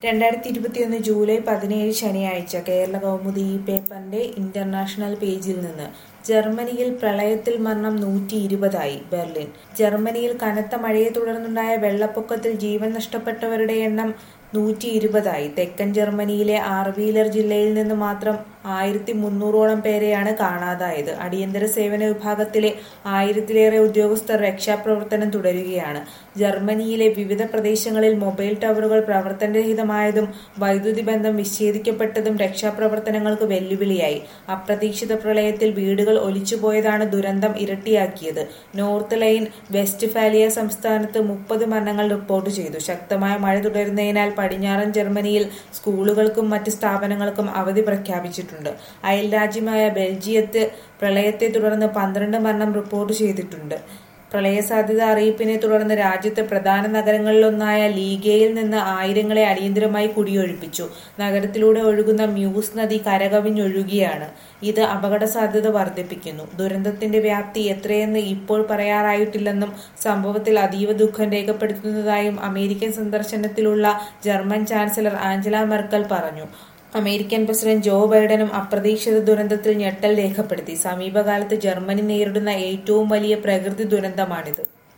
രണ്ടായിരത്തി ഇരുപത്തിയൊന്ന് ജൂലൈ പതിനേഴ് ശനിയാഴ്ച കേരള കൗമുദി ഈ പേപ്പറിന്റെ ഇന്റർനാഷണൽ പേജിൽ നിന്ന് ജർമ്മനിയിൽ പ്രളയത്തിൽ മരണം നൂറ്റി ഇരുപതായി ബെർലിൻ ജർമ്മനിയിൽ കനത്ത മഴയെ തുടർന്നുണ്ടായ വെള്ളപ്പൊക്കത്തിൽ ജീവൻ നഷ്ടപ്പെട്ടവരുടെ എണ്ണം നൂറ്റി ഇരുപതായി തെക്കൻ ജർമ്മനിയിലെ ആർവീലർ ജില്ലയിൽ നിന്ന് മാത്രം ആയിരത്തി മുന്നൂറോളം പേരെയാണ് കാണാതായത് അടിയന്തര സേവന വിഭാഗത്തിലെ ആയിരത്തിലേറെ ഉദ്യോഗസ്ഥർ രക്ഷാപ്രവർത്തനം തുടരുകയാണ് ജർമ്മനിയിലെ വിവിധ പ്രദേശങ്ങളിൽ മൊബൈൽ ടവറുകൾ പ്രവർത്തനരഹിതമായതും വൈദ്യുതി ബന്ധം വിച്ഛേദിക്കപ്പെട്ടതും രക്ഷാപ്രവർത്തനങ്ങൾക്ക് വെല്ലുവിളിയായി അപ്രതീക്ഷിത പ്രളയത്തിൽ വീടുകൾ ഒലിച്ചുപോയതാണ് ദുരന്തം ഇരട്ടിയാക്കിയത് നോർത്ത് ലൈൻ വെസ്റ്റ് ഫാലിയ സംസ്ഥാനത്ത് മുപ്പത് മരണങ്ങൾ റിപ്പോർട്ട് ചെയ്തു ശക്തമായ മഴ തുടരുന്നതിനാൽ പടിഞ്ഞാറൻ ജർമ്മനിയിൽ സ്കൂളുകൾക്കും മറ്റ് സ്ഥാപനങ്ങൾക്കും അവധി പ്രഖ്യാപിച്ചിട്ടുണ്ട് അയൽ രാജ്യമായ ബെൽജിയത്ത് പ്രളയത്തെ തുടർന്ന് പന്ത്രണ്ട് മരണം റിപ്പോർട്ട് ചെയ്തിട്ടുണ്ട് പ്രളയ സാധ്യത അറിയിപ്പിനെ തുടർന്ന് രാജ്യത്തെ പ്രധാന നഗരങ്ങളിലൊന്നായ ലീഗയിൽ നിന്ന് ആയിരങ്ങളെ അടിയന്തരമായി കുടിയൊഴിപ്പിച്ചു നഗരത്തിലൂടെ ഒഴുകുന്ന മ്യൂസ് നദി കരകവിഞ്ഞൊഴുകിയാണ് ഇത് അപകട സാധ്യത വർദ്ധിപ്പിക്കുന്നു ദുരന്തത്തിന്റെ വ്യാപ്തി എത്രയെന്ന് ഇപ്പോൾ പറയാറായിട്ടില്ലെന്നും സംഭവത്തിൽ അതീവ ദുഃഖം രേഖപ്പെടുത്തുന്നതായും അമേരിക്കൻ സന്ദർശനത്തിലുള്ള ജർമ്മൻ ചാൻസലർ ആഞ്ചല മെർക്കൽ പറഞ്ഞു അമേരിക്കൻ പ്രസിഡന്റ് ജോ ബൈഡനും അപ്രതീക്ഷിത ദുരന്തത്തിൽ ഞെട്ടൽ രേഖപ്പെടുത്തി സമീപകാലത്ത് ജർമ്മനി നേരിടുന്ന ഏറ്റവും വലിയ പ്രകൃതി ദുരന്തമാണിത്